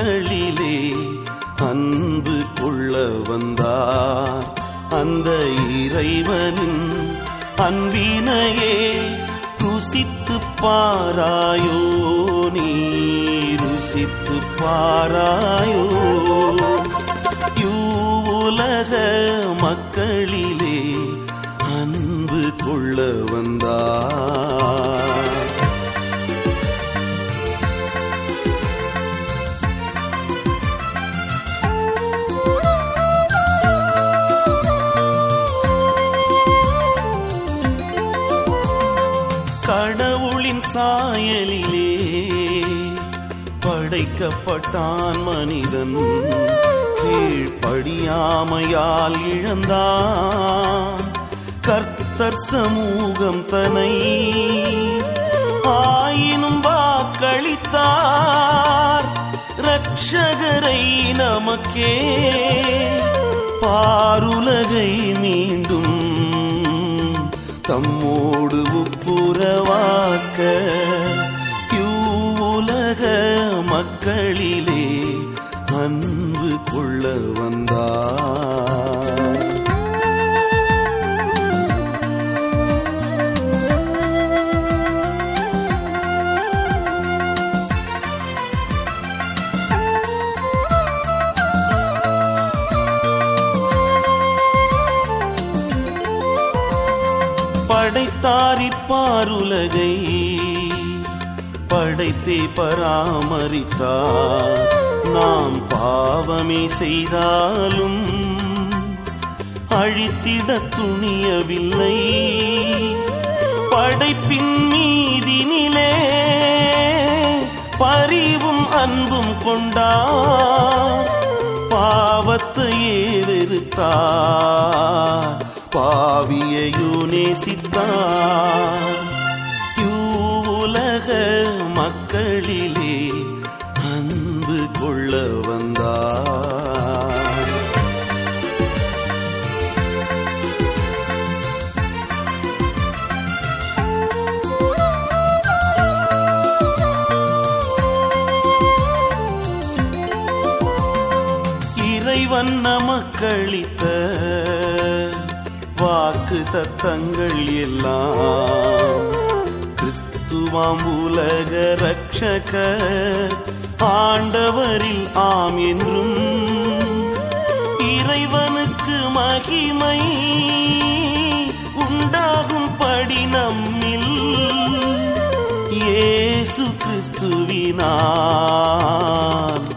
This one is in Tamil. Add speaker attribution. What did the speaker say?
Speaker 1: மக்களிலே அன்பு கொள்ள வந்தார் அந்த இறைவனின் அன்பினையே ருசித்து பாராயோ நீ ருசித்து பாராயோ யூலக மக்களிலே அன்பு கொள்ள வந்தார் கடவுளின் சாயலிலே படைக்கப்பட்டான் மனிதன் கீழ்ப்படியாமையால் இழந்தான் கர்த்தர் சமூகம் தனை ஆயினும் வாக்களித்தார் ரட்சகரை நமக்கே பாருலகை மீண்டும் தம்மோடு ஒப்புரவாக்க யூலக மக்களிலே அன்பு கொள்ள வந்தார் படைத்தாரிப்பாருலகை படைத்தே பராமரித்தார் நாம் பாவமே செய்தாலும் அழித்திட துணியவில்லை படைப்பின் மீதினிலே பரிவும் அன்பும் கொண்டார் பாவத்தையே வெறுத்தார் பாவியையோ நேசித்தார் யூலக மக்களிலே அன்பு கொள்ள வந்தார் இறைவன் நமக்களித்த வாக்கு தத்தங்கள் எல்லாம் கிறிஸ்துவாம் உலக ரட்சக ஆண்டவரில் ஆம் என்றும் இறைவனுக்கு மகிமை உண்டாகும் படி நம்மில் இயேசு கிறிஸ்துவினால்